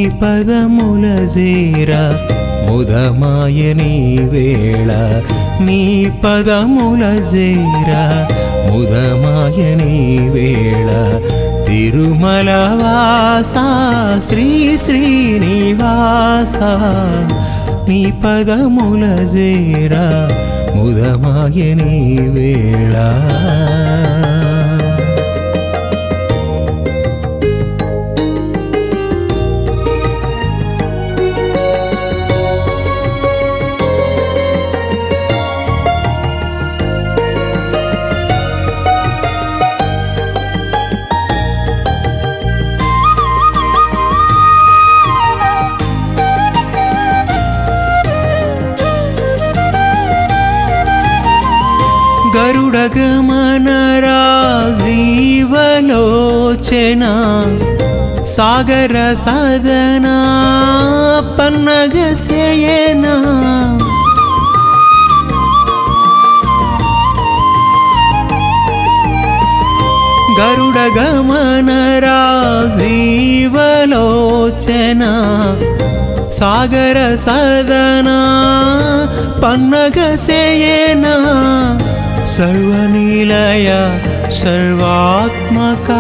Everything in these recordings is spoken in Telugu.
పదముల జేర ముదమాయని వేళ నీ పదముల జేర ముదమాయని వేళ తిరుమల వాస శ్రీ శ్రీనివాస నీ పదముల జేర ముదమాయని వేళ గరుడగమనరాజీవలోచన సాగర సదనా పన్నగ సేయనా గరుడగమనరాజీవలోచన సాగర సదనా పన్నగ సేయనా సర్వనిలయ సర్వాత్మకా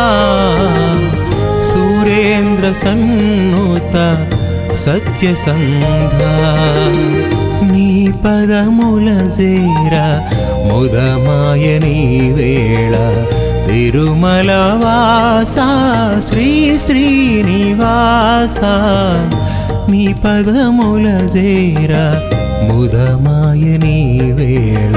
సురేంద్ర సన్నుత సత్యసంధ నీ పదముల జేర ముదమాయని వేళ తిరుమల వాస శ్రీ శ్రీనివాస నీ పదముల జేర ముదమాయని వేళ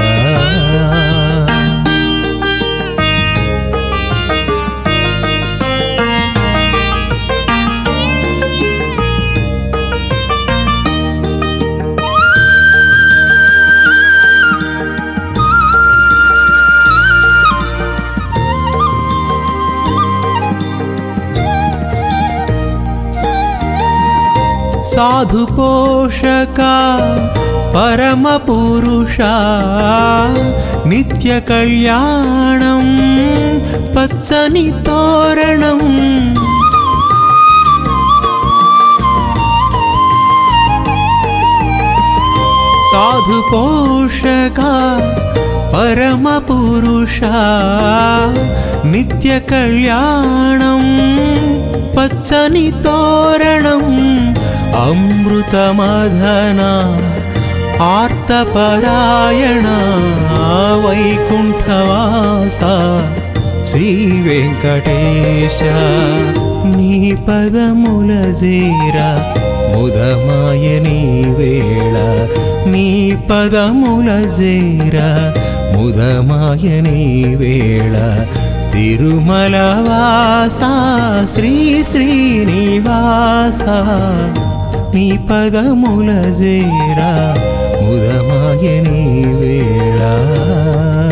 సాధు పోషక పరమ పురుష నిత్య కళ్యాణం పచ్చని తోరణం సాధు పోషక పరమ పురుష నిత్య కళ్యాణం పచ్చని తోరణం అమృతమధన ఆర్తపరాయణ వైకుంఠవాస శ్రీ వెంకటేశ నీ పదముల జేర ముదమాయని వేళ నీ పదముల జేర ముదమాయని వేళ తిరుమల వాస శ్రీ శ్రీనివాస నీ పదముల జేర ముదమాయని వేళ